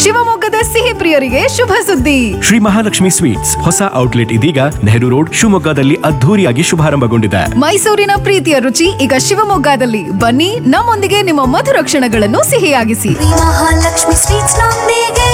ಶಿವಮೊಗ್ಗದ ಸಿಹಿ ಪ್ರಿಯರಿಗೆ ಶುಭ ಸುದ್ದಿ ಶ್ರೀ ಮಹಾಲಕ್ಷ್ಮಿ ಸ್ವೀಟ್ಸ್ ಹೊಸ ಔಟ್ಲೆಟ್ ಇದೀಗ ನೆಹರು ರೋಡ್ ಶಿವಮೊಗ್ಗದಲ್ಲಿ ಅದ್ಧೂರಿಯಾಗಿ ಶುಭಾರಂಭಗೊಂಡಿದೆ ಮೈಸೂರಿನ ಪ್ರೀತಿಯ ರುಚಿ ಈಗ ಶಿವಮೊಗ್ಗದಲ್ಲಿ ಬನ್ನಿ ನಮ್ಮೊಂದಿಗೆ ನಿಮ್ಮ ಮಧುರ ಕ್ಷಣಗಳನ್ನು ಸಿಹಿಯಾಗಿಸಿ ಮಹಾಲಕ್ಷ್ಮಿ ಸ್ವೀಟ್ಸ್ ನೊಂದಿಗೆ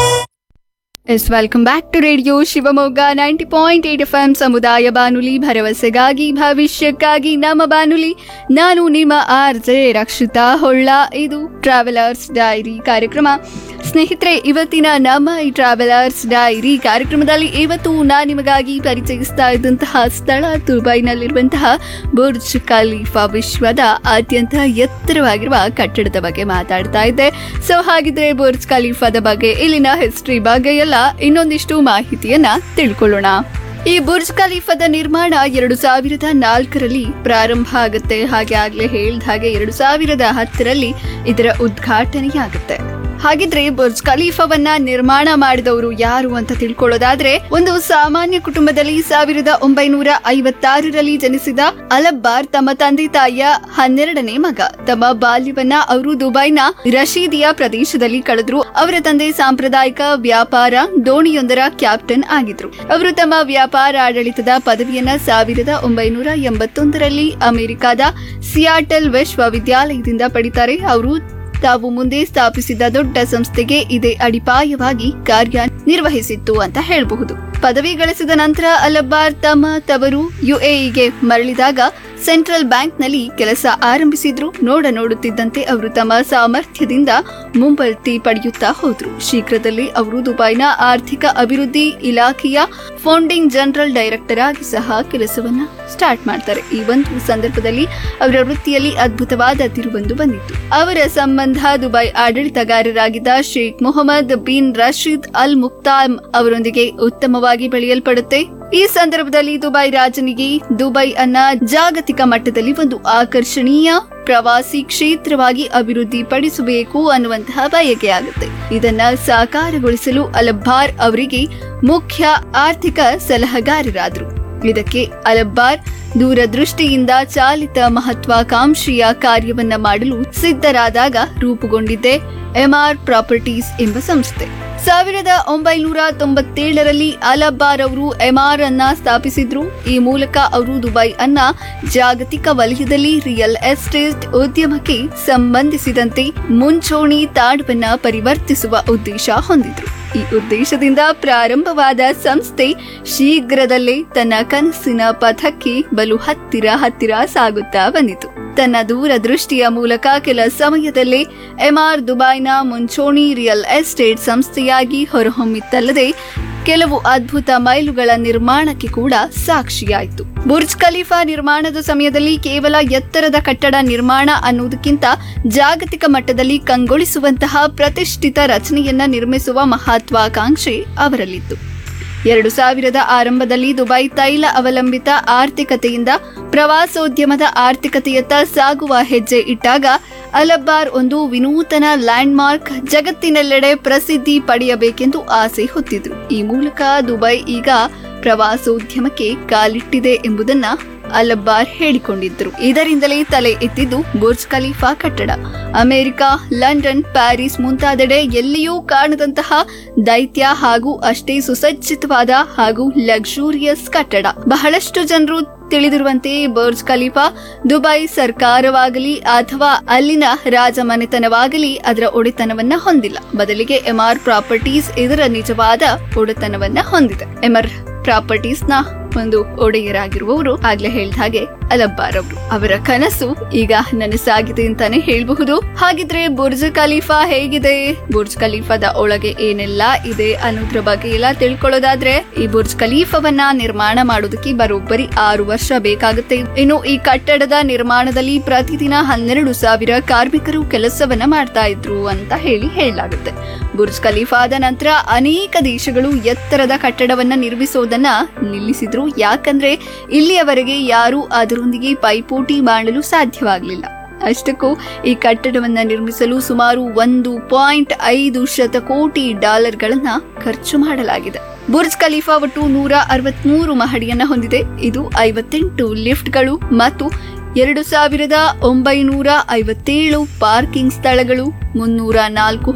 yes welcome back to radio Shivamogga ninety point eight F M ಸಮುದಾಯ ಬಾನುಲಿ ಭರವಸೆಗಾಗಿ ಭವಿಷ್ಯಕ್ಕಾಗಿ ನಮ್ಮ ಬಾನುಲಿ ನಾನು ನಿಮ್ಮ ಆರ್ ಜೆ ರಕ್ಷಿತಾ ಹೊಳ್ಳ ಇದು ಟ್ರಾವೆಲರ್ಸ್ ಡೈರಿ ಕಾರ್ಯಕ್ರಮ ಸ್ನೇಹಿತರೆ ಇವತ್ತಿನ ನಮ್ಮ ಈ ಟ್ರಾವೆಲರ್ಸ್ ಡೈರಿ ಕಾರ್ಯಕ್ರಮದಲ್ಲಿ ಇವತ್ತು ನಾನು ನಿಮಗಾಗಿ ಪರಿಚಯಿಸ್ತಾ ಇದ್ದಂತಹ ಸ್ಥಳ ದುಬೈನಲ್ಲಿರುವಂತಹ ಬುರ್ಜ್ ಖಲೀಫಾ ವಿಶ್ವದ ಅತ್ಯಂತ ಎತ್ತರವಾಗಿರುವ ಕಟ್ಟಡದ ಬಗ್ಗೆ ಮಾತಾಡ್ತಾ ಇದ್ದೆ ಸೊ ಹಾಗಿದ್ರೆ ಬುರ್ಜ್ ಖಲೀಫಾದ ಬಗ್ಗೆ ಇಲ್ಲಿನ ಹಿಸ್ಟ್ರಿ ಬಗ್ಗೆ ಎಲ್ಲ ಇನ್ನೊಂದಿಷ್ಟು ಮಾಹಿತಿಯನ್ನ ತಿಳ್ಕೊಳ್ಳೋಣ ಈ ಬುರ್ಜ್ ಖಲೀಫಾದ ನಿರ್ಮಾಣ ಎರಡು ಸಾವಿರದ ನಾಲ್ಕರಲ್ಲಿ ಪ್ರಾರಂಭ ಆಗುತ್ತೆ ಹಾಗೆ ಆಗ್ಲೇ ಹೇಳ್ದ ಹಾಗೆ ಎರಡು ಸಾವಿರದ ಹತ್ತರಲ್ಲಿ ಇದರ ಉದ್ಘಾಟನೆಯಾಗುತ್ತೆ ಹಾಗಿದ್ರೆ ಬುರ್ಜ್ ಖಲೀಫಾವನ್ನ ನಿರ್ಮಾಣ ಮಾಡಿದವರು ಯಾರು ಅಂತ ತಿಳ್ಕೊಳ್ಳೋದಾದ್ರೆ ಒಂದು ಸಾಮಾನ್ಯ ಕುಟುಂಬದಲ್ಲಿ ಸಾವಿರದ ಒಂಬೈನೂರ ಐವತ್ತಾರರಲ್ಲಿ ಜನಿಸಿದ ಅಲಬ್ಬಾರ್ ತಮ್ಮ ತಂದೆ ತಾಯಿಯ ಹನ್ನೆರಡನೇ ಮಗ ತಮ್ಮ ಬಾಲ್ಯವನ್ನ ಅವರು ದುಬೈನ ರಶೀದಿಯಾ ಪ್ರದೇಶದಲ್ಲಿ ಕಳೆದ್ರು ಅವರ ತಂದೆ ಸಾಂಪ್ರದಾಯಿಕ ವ್ಯಾಪಾರ ದೋಣಿಯೊಂದರ ಕ್ಯಾಪ್ಟನ್ ಆಗಿದ್ರು ಅವರು ತಮ್ಮ ವ್ಯಾಪಾರ ಆಡಳಿತದ ಪದವಿಯನ್ನ ಸಾವಿರದ ಒಂಬೈನೂರ ಎಂಬತ್ತೊಂದರಲ್ಲಿ ಅಮೆರಿಕದ ಸಿಯಾಟಲ್ ವಿಶ್ವವಿದ್ಯಾಲಯದಿಂದ ಪಡಿತಾರೆ ಅವರು ತಾವು ಮುಂದೆ ಸ್ಥಾಪಿಸಿದ ದೊಡ್ಡ ಸಂಸ್ಥೆಗೆ ಇದೇ ಅಡಿಪಾಯವಾಗಿ ಕಾರ್ಯ ನಿರ್ವಹಿಸಿತ್ತು ಅಂತ ಹೇಳಬಹುದು ಪದವಿ ಗಳಿಸಿದ ನಂತರ ಅಲಬ್ಬಾರ್ ತಮ್ಮ ತವರು ಯುಎಇಗೆ ಮರಳಿದಾಗ ಸೆಂಟ್ರಲ್ ಬ್ಯಾಂಕ್ನಲ್ಲಿ ಕೆಲಸ ಆರಂಭಿಸಿದ್ರು ನೋಡ ನೋಡುತ್ತಿದ್ದಂತೆ ಅವರು ತಮ್ಮ ಸಾಮರ್ಥ್ಯದಿಂದ ಮುಂಬಡ್ತಿ ಪಡೆಯುತ್ತಾ ಹೋದ್ರು ಶೀಘ್ರದಲ್ಲಿ ಅವರು ದುಬೈನ ಆರ್ಥಿಕ ಅಭಿವೃದ್ಧಿ ಇಲಾಖೆಯ ಫೌಂಡಿಂಗ್ ಜನರಲ್ ಡೈರೆಕ್ಟರ್ ಆಗಿ ಸಹ ಕೆಲಸವನ್ನ ಸ್ಟಾರ್ಟ್ ಮಾಡ್ತಾರೆ ಈ ಒಂದು ಸಂದರ್ಭದಲ್ಲಿ ಅವರ ವೃತ್ತಿಯಲ್ಲಿ ಅದ್ಭುತವಾದ ತಿರುವೊಂದು ಬಂದಿತ್ತು ಅವರ ಸಂಬಂಧ ದುಬೈ ಆಡಳಿತಗಾರರಾಗಿದ್ದ Sheikh Mohammed bin Rashid Al Maktoum ಅವರೊಂದಿಗೆ ಉತ್ತಮವಾಗಿ ಬೆಳೆಯಲ್ಪಡುತ್ತೆ ಈ ಸಂದರ್ಭದಲ್ಲಿ ದುಬೈ ರಾಜನಿಗೆ ದುಬೈ ಅನ್ನ ಜಾಗತಿಕ ಮಟ್ಟದಲ್ಲಿ ಒಂದು ಆಕರ್ಷಣೀಯ ಪ್ರವಾಸಿ ಕ್ಷೇತ್ರವಾಗಿ ಅಭಿವೃದ್ಧಿ ಪಡಿಸಬೇಕು ಅನ್ನುವಂತಹ ಬಯಕೆ ಆಗುತ್ತೆ ಇದನ್ನ ಸಾಕಾರಗೊಳಿಸಲು ಅಲಬ್ಬಾರ್ ಅವರಿಗೆ ಮುಖ್ಯ ಆರ್ಥಿಕ ಸಲಹೆಗಾರರಾದ್ರು ಇದಕ್ಕೆ ಅಲಬ್ಬಾರ್ ದೂರದೃಷ್ಟಿಯಿಂದ ಚಾಲಿತ ಮಹತ್ವಾಕಾಂಕ್ಷೆಯ ಕಾರ್ಯವನ್ನ ಮಾಡಲು ಸಿದ್ಧರಾದಾಗ ರೂಪುಗೊಂಡಿದ್ದೆ ಎಂಆರ್ ಪ್ರಾಪರ್ಟೀಸ್ ಎಂಬ ಸಂಸ್ಥೆ ಸಾವಿರದ ಒಂಬೈನೂರ ತೊಂಬತ್ತೇಳರಲ್ಲಿ ಅಲಬ್ಬಾರ್ ಅವರು ಎಂಆರ್ ಅನ್ನ ಸ್ಥಾಪಿಸಿದ್ರು ಈ ಮೂಲಕ ಅವರು ದುಬೈ ಅನ್ನ ಜಾಗತಿಕ ವಲಯದಲ್ಲಿ ರಿಯಲ್ ಎಸ್ಟೇಟ್ ಉದ್ಯಮಕ್ಕೆ ಸಂಬಂಧಿಸಿದಂತೆ ಮುಂಚೂಣಿ ತಾಣವನ್ನ ಪರಿವರ್ತಿಸುವ ಉದ್ದೇಶ ಹೊಂದಿದ್ರು ಈ ಉದ್ದೇಶದಿಂದ ಪ್ರಾರಂಭವಾದ ಸಂಸ್ಥೆ ಶೀಘ್ರದಲ್ಲೇ ತನ್ನ ಕನಸಿನ ಪಥಕ್ಕೆ ಬಲು ಹತ್ತಿರ ಹತ್ತಿರ ಸಾಗುತ್ತಾ ಬಂದಿತು ತನ್ನ ದೂರದೃಷ್ಟಿಯ ಮೂಲಕ ಕೆಲ ಸಮಯದಲ್ಲೇ ಎಂಆರ್ ದುಬೈನ ಮುಂಚೂಣಿ ರಿಯಲ್ ಎಸ್ಟೇಟ್ ಸಂಸ್ಥೆಯಾಗಿ ಹೊರಹೊಮ್ಮಿತ್ತಲ್ಲದೆ ಕೆಲವು ಅದ್ಭುತ ಮೈಲುಗಳ ನಿರ್ಮಾಣಕ್ಕೆ ಕೂಡ ಸಾಕ್ಷಿಯಾಯಿತು ಬುರ್ಜ್ ಖಲೀಫಾ ನಿರ್ಮಾಣದ ಸಮಯದಲ್ಲಿ ಕೇವಲ ಎತ್ತರದ ಕಟ್ಟಡ ನಿರ್ಮಾಣ ಅನ್ನುವುದಕ್ಕಿಂತ ಜಾಗತಿಕ ಮಟ್ಟದಲ್ಲಿ ಕಂಗೊಳಿಸುವಂತಹ ಪ್ರತಿಷ್ಠಿತ ರಚನೆಯನ್ನ ನಿರ್ಮಿಸುವ ಮಹತ್ವಾಕಾಂಕ್ಷೆ ಅವರಲ್ಲಿತ್ತು ಎರಡು ಸಾವಿರದ ಆರಂಭದಲ್ಲಿ ದುಬೈ ತೈಲ ಅವಲಂಬಿತ ಆರ್ಥಿಕತೆಯಿಂದ ಪ್ರವಾಸೋದ್ಯಮದ ಆರ್ಥಿಕತೆಯತ್ತ ಸಾಗುವ ಹೆಜ್ಜೆ ಇಟ್ಟಾಗ ಅಲಬ್ಬಾರ್ ಒಂದು ವಿನೂತನ ಲ್ಯಾಂಡ್ಮಾರ್ಕ್ ಜಗತ್ತಿನೆಲ್ಲೆಡೆ ಪ್ರಸಿದ್ಧಿ ಪಡೆಯಬೇಕೆಂದು ಆಸೆ ಹೊತ್ತಿದ್ರು ಈ ಮೂಲಕ ದುಬೈ ಈಗ ಪ್ರವಾಸೋದ್ಯಮಕ್ಕೆ ಕಾಲಿಟ್ಟಿದೆ ಎಂಬುದನ್ನ ಅಲಬ್ಬಾರ್ ಹೇಳಿಕೊಂಡಿದ್ರು ಇದರಿಂದಲೇ ತಲೆ ಎತ್ತಿದ್ದು ಬುರ್ಜ್ ಖಲೀಫಾ ಕಟ್ಟಡ ಅಮೆರಿಕ ಲಂಡನ್ ಪ್ಯಾರಿಸ್ ಮುಂತಾದೆಡೆ ಎಲ್ಲಿಯೂ ಕಾಣದಂತಹ ದೈತ್ಯ ಹಾಗೂ ಅಷ್ಟೇ ಸುಸಜ್ಜಿತವಾದ ಹಾಗೂ ಲಕ್ಸುರಿಯಸ್ ಕಟ್ಟಡ ಬಹಳಷ್ಟು ಜನರು ತಿಳಿದಿರುವಂತೆ ಬುರ್ಜ್ ಖಲೀಫಾ ದುಬೈ ಸರ್ಕಾರವಾಗಲಿ ಅಥವಾ ಅಲ್ಲಿನ ರಾಜಮನೆತನವಾಗಲಿ ಅದರ ಒಡೆತನವನ್ನ ಹೊಂದಿಲ್ಲ ಬದಲಿಗೆ ಎಂಆರ್ ಪ್ರಾಪರ್ಟೀಸ್ ಇದರ ನಿಜವಾದ ಒಡೆತನವನ್ನ ಹೊಂದಿದೆ ಎಂಆರ್ ಪ್ರಾಪರ್ಟೀಸ್ ನ ಒಂದು ಒಡೆಯರಾಗಿರುವವರು ಆಗ್ಲೇ ಹೇಳ್ದ ಹಾಗೆ ಅಲಬ್ಬಾರ್ ಅವರು ಅವರ ಕನಸು ಈಗ ನನಸಾಗಿದೆ ಅಂತಾನೆ ಹೇಳಬಹುದು ಹಾಗಿದ್ರೆ ಬುರ್ಜ್ ಖಲೀಫಾ ಹೇಗಿದೆ ಬುರ್ಜ್ ಖಲೀಫಾದ ಒಳಗೆ ಏನೆಲ್ಲ ಇದೆ ಅನ್ನೋದ್ರ ಬಗ್ಗೆ ಎಲ್ಲ ತಿಳ್ಕೊಳ್ಳೋದಾದ್ರೆ ಈ ಬುರ್ಜ್ ಖಲೀಫಾವನ್ನ ನಿರ್ಮಾಣ ಮಾಡೋದಕ್ಕೆ ಬರೋಬ್ಬರಿ ಆರು ವರ್ಷ ಬೇಕಾಗುತ್ತೆ ಇನ್ನು ಈ ಕಟ್ಟಡದ ನಿರ್ಮಾಣದಲ್ಲಿ ಪ್ರತಿದಿನ ಹನ್ನೆರಡು ಸಾವಿರ ಕಾರ್ಮಿಕರು ಕೆಲಸವನ್ನ ಮಾಡ್ತಾ ಇದ್ರು ಅಂತ ಹೇಳಿ ಹೇಳಲಾಗುತ್ತೆ ಬುರ್ಜ್ ಖಲೀಫಾದ ನಂತರ ಅನೇಕ ದೇಶಗಳು ಎತ್ತರದ ಕಟ್ಟಡವನ್ನ ನಿರ್ಮಿಸೋದನ್ನ ನಿಲ್ಲಿಸಿದ್ರು ಯಾಕಂದ್ರೆ ಇಲ್ಲಿಯವರೆಗೆ ಯಾರೂ ಅದರೊಂದಿಗೆ ಪೈಪೋಟಿ ಮಾಡಲು ಸಾಧ್ಯವಾಗಲಿಲ್ಲ ಅಷ್ಟಕ್ಕೂ ಈ ಕಟ್ಟಡವನ್ನ ನಿರ್ಮಿಸಲು ಸುಮಾರು ಒಂದು ಪಾಯಿಂಟ್ ಐದು ಶತಕೋಟಿ ಡಾಲರ್ಗಳನ್ನ ಖರ್ಚು ಮಾಡಲಾಗಿದೆ ಬುರ್ಜ್ ಖಲೀಫಾ ಒಟ್ಟು ನೂರ ಅರವತ್ಮೂರು ಮಹಡಿಯನ್ನ ಹೊಂದಿದೆ ಇದು ಐವತ್ತೆಂಟು ಲಿಫ್ಟ್ಗಳು ಮತ್ತು ಎರಡು ಸಾವಿರದ ಒಂಬೈನೂರ ಐವತ್ತೇಳು ಪಾರ್ಕಿಂಗ್ ಸ್ಥಳಗಳು ಮುನ್ನೂರ ನಾಲ್ಕು